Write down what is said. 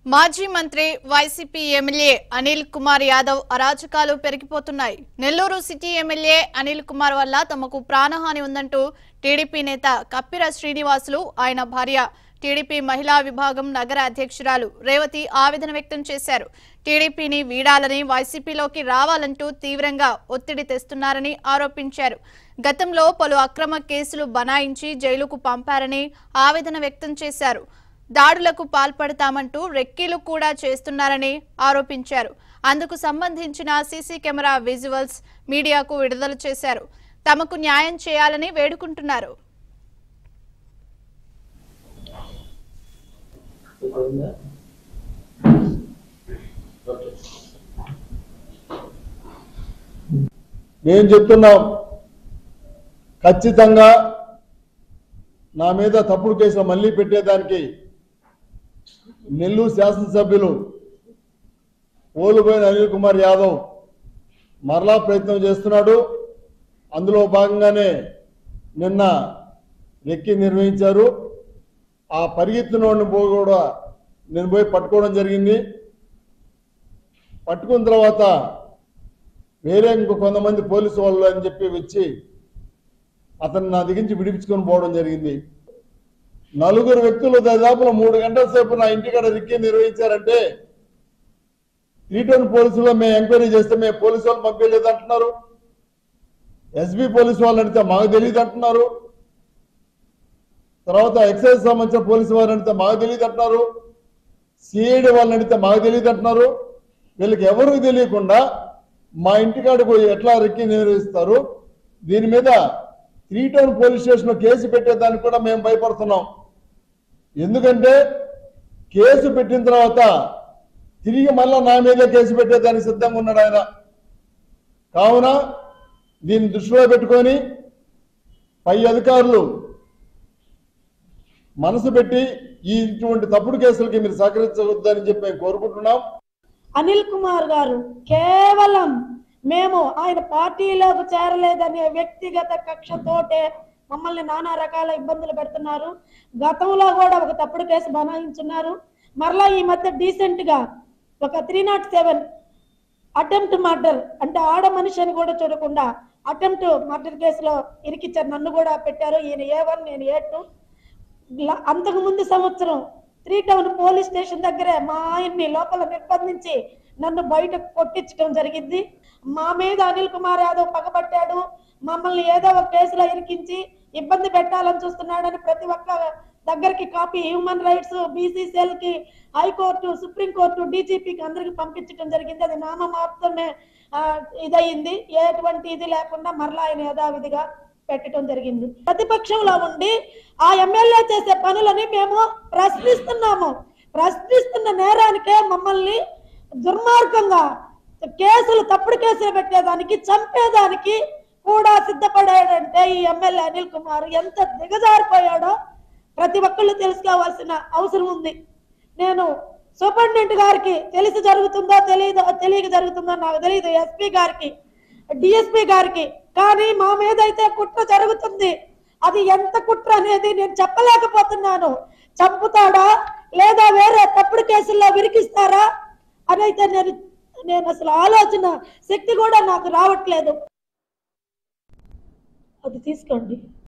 మాజీ మంత్రి YCP MLA Anil Kumar Yadav అరాచకాలు పెరిగిపోతున్నాయి నెల్లూరు సిటీ ఎమ్మెల్యే అనిల్ కుమార్ వల్ల తమకు ప్రాణహాని ఉందంటూ టీడీపీ నేత కప్పిర శ్రీనివాసులు ఆయన భార్య టీడీపీ మహిళా విభాగం నగర అధ్యక్షురాలు రేవతి ఆవేదన వ్యక్తం చేశారు టీడీపీని వీడాలని వైసీపీలోకి రావాలంటూ తీవ్రంగా ఒత్తిడి తెస్తున్నారని ఆరోపించారు గతంలో పలు అక్రమ కేసులు బనాయించి జైలుకు పంపారని ఆవేదన వ్యక్తం చేశారు దాడులకు పాల్పడతామంటూ రెక్కీలు కూడా చేస్తున్నారని ఆరోపించారు అందుకు సంబంధించిన సీసీ కెమెరా విజువల్స్ మీడియాకు విడుదల చేశారు తమకు న్యాయం చేయాలని వేడుకుంటున్నారు మేము చెప్తున్నాం ఖచ్చితంగా నా మీద తప్పుడు కేసులు మళ్ళీ పెట్టేదానికి నెల్లూరు శాసనసభ్యులు ఓలుబోయిన అనిల్ కుమార్ యాదవ్ మరలా ప్రయత్నం చేస్తున్నాడు అందులో భాగంగానే నిన్న రెక్కి నిర్వహించారు ఆ పరిగెత్తినోడిని పోయి కూడా నేను పోయి పట్టుకోవడం జరిగింది పట్టుకున్న తర్వాత వేరే ఇంకో కొంతమంది పోలీసు వాళ్ళు అని చెప్పి వచ్చి అతను నా దగ్గర నుంచి విడిపించుకొని పోవడం జరిగింది నలుగురు వ్యక్తులు దాదాపు మూడు గంటల సేపు నా ఇంటికాడ రిక్కి నిర్వహించారంటే రీటర్న్ పోలీసులో మేము ఎంక్వైరీ చేస్తే మేము పోలీసు వాళ్ళు పంపించలేదు అంటున్నారు ఎస్బీ పోలీసు వాళ్ళు అడిగితే మాకు తెలియదు అంటున్నారు తర్వాత ఎక్సైజ్ సంబంధించిన పోలీసు వారిని అడిగితే మాకు తెలియదు అంటున్నారు సిఐడి వాళ్ళని అడిగితే మాకు తెలియదు అంటున్నారు వీళ్ళకి ఎవరికి తెలియకుండా మా ఇంటికాడికి పోయి ఎట్లా రెక్కి నిర్వహిస్తారు దీని మీద త్రీ టౌన్ పోలీస్ స్టేషన్లో కేసు పెట్టేదానికి కూడా మేము భయపడుతున్నాం ఎందుకంటే కేసు పెట్టిన తర్వాత తిరిగి మళ్ళా నా మీద కేసు పెట్టేదానికి సిద్ధంగా ఉన్నాడు ఆయన కావున దీన్ని దృష్టిలో పెట్టుకొని పై అధికారులు మనసు పెట్టి ఈ ఇటువంటి తప్పుడు కేసులకి మీరు సహకరించవద్దని చెప్పి మేము కోరుకుంటున్నాం అనిల్ కుమార్ గారు కేవలం మేము ఆయన పార్టీలోకి చేరలేదనే వ్యక్తిగత కక్షతోటే మమ్మల్ని నానా రకాల ఇబ్బందులు పెడుతున్నారు గతంలో కూడా ఒక తప్పుడు కేసు బనాయించున్నారు మరలా ఈ మధ్య డీసెంట్ గా ఒక three not seven attempt murder అంటే ఆడ మనిషిని కూడా చూడకుండా అటెంప్ట్ మర్డర్ కేసులో ఇరికిచ్చారు నన్ను కూడా పెట్టారు ఈయన ఏ వన్ నేను ఏ టూ ల- అంతకు ముందు సంవత్సరం త్రీ టౌన్ పోలీస్ స్టేషన్ దగ్గరే మా ఆయన్ని లోపల నిర్బంధించి నన్ను బయట కొట్టించడం జరిగింది మా మీద అనిల్ కుమార్ యాదవ్ పగబట్టాడు మమ్మల్ని ఏదో ఒక కేసులో ఇరికించి ఇబ్బంది పెట్టాలని చూస్తున్నాడని ప్రతి ఒక్క దగ్గరికి కాపీ హ్యూమన్ రైట్స్ బీసీసీఎల్ కి హైకోర్టు సుప్రీంకోర్టు డీజీపీకి అందరికి పంపించడం జరిగింది అది నామ మాత్రమే ఆ, ఇదయింది ఎటువంటి ఇది లేకుండా మరలా ఆయన యథావిధిగా పెట్టడం జరిగింది ప్రతిపక్షంలో ఉండి ఆ ఎమ్మెల్యే చేసే పనులని మేము ప్రశ్నిస్తున్నాము ప్రశ్నిస్తున్న నేరానికే మమ్మల్ని దుర్మార్గంగా కేసులు తప్పుడు కేసులు పెట్టేదానికి చంపేదానికి కూడా సిద్ధపడాడంటే ఈ ఎమ్మెల్యే అనిల్ కుమార్ ఎంత దిగజారిపోయాడో ప్రతి ఒక్కళ్ళు తెలుసుకోవాల్సిన అవసరం ఉంది నేను సూపరింటెండెంట్ గారికి తెలిసి జరుగుతుందో తెలియదో తెలియక జరుగుతుందో నాకు తెలియదు ఎస్పీ గారికి డిఎస్పీ గారికి కానీ మా మీద అయితే కుట్ర జరుగుతుంది అది ఎంత కుట్ర అనేది నేను చెప్పలేకపోతున్నాను చంపుతాడా లేదా వేరే తప్పుడు కేసుల్లో విరికిస్తారా అని అయితే నేను నేను అసలు ఆలోచన శక్తి కూడా నాకు రావట్లేదు అది తీసుకోండి